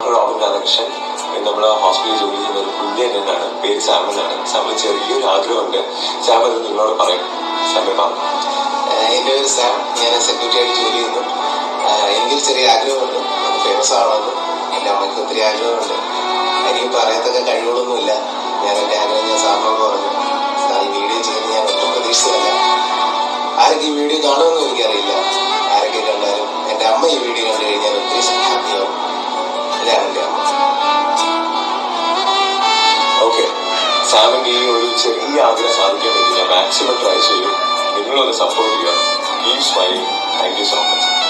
Robin Radhakrishnan നമ്മൾ ഹോസ്പിറ്റലിൽ ജോലി ചെയ്യുന്ന ഒരു കുഞ്ഞൻ എന്നാണ് പേര് സാം എന്നാണ് സാമിന് ചെറിയൊരു ആഗ്രഹമുണ്ട് സാം അത് നിങ്ങളോട് പറയും സാമി പറഞ്ഞു ആഹ് എൻ്റെ പേര് സാം ഞാൻ സെക്യൂരിറ്റി ആയിട്ട് ജോലി ചെയ്യുന്നു ആഹ് എനിക്കൊരു ചെറിയ ആഗ്രഹമുണ്ട് ഫേമസ് ആവണമെന്ന് എൻ്റെ അമ്മയ്ക്ക് ഒത്തിരി ആഗ്രഹമുണ്ട് എനിക്ക് പറയത്തക്ക കഴിവുകളൊന്നുമില്ല ഞാൻ എൻ്റെ ആഗ്രഹം ഞാൻ സാറിനോട് പറഞ്ഞു സാർ ഈ വീഡിയോ ചെയ്യുന്നത് ഞാൻ ഒട്ടും പ്രതീക്ഷിച്ചതല്ല ആരൊക്കെ ഈ വീഡിയോ കാണുമെന്നും എനിക്കറിയില്ല ആരൊക്കെ കണ്ടാലും എൻ്റെ അമ്മ ഈ വീഡിയോ കണ്ടു കഴിഞ്ഞാൽ ഒത്തിരി ഹാപ്പിയാവും ഇതാണ് എൻ്റെ അമ്മ ഓക്കെ സാമിന്റെ ഈ ഒരു ചെറിയ ആഗ്രഹം സാധിക്കാൻ വേണ്ടി ഞാൻ മാക്സിമം ട്രൈ ചെയ്യും നിങ്ങളൊന്ന് സപ്പോർട്ട് ചെയ്യുക keep smiling thank you so much